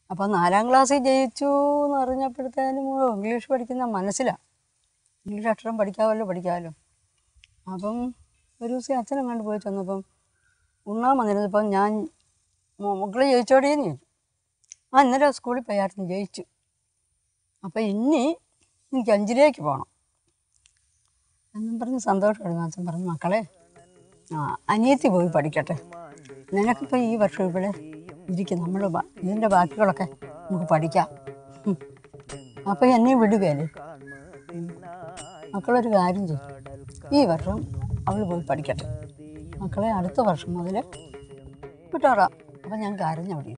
അപ്പം നാലാം ക്ലാസ്സിൽ ജയിച്ചു എന്ന് അറിഞ്ഞപ്പോഴത്തേനും ഇംഗ്ലീഷ് പഠിക്കുന്ന മനസ്സിലാണ് ഇംഗ്ലീഷ് അക്ഷരം പഠിക്കാമല്ലോ പഠിക്കാമല്ലോ അപ്പം ഒരു ദിവസം അച്ഛനും കണ്ട് പോയി ചെന്നപ്പം ഉണ്ണാൻ വന്നിരുന്നപ്പം ഞാൻ മക്കൾ ജയിച്ചോടിയെന്ന് ചോദിച്ചു ആ ഇന്നലെ സ്കൂളിൽ പോയായിരുന്നു ജയിച്ചു അപ്പം ഇനി എനിക്ക് അഞ്ചിലേക്ക് പോകണം എന്നും പറഞ്ഞ് സന്തോഷമായിരുന്നു അച്ഛൻ പറഞ്ഞു മക്കളെ ആ അനിയത്തി പോയി പഠിക്കട്ടെ നിനക്കിപ്പോൾ ഈ വർഷം ഇവിടെ ഇരിക്കും നമ്മൾ ഇതിൻ്റെ ബാക്കികളൊക്കെ നമുക്ക് പഠിക്കാം ഉം. അപ്പോൾ എന്നെ വിടുകയല്ലേ ഉം. മക്കളൊരു കാര്യം ചെയ്യും ഈ വർഷം അവൾ പോയി പഠിക്കട്ടെ മക്കളെ അടുത്ത വർഷം മുതൽ വിട്ടോറാം അപ്പം ഞാൻ കരഞ്ഞവിടെ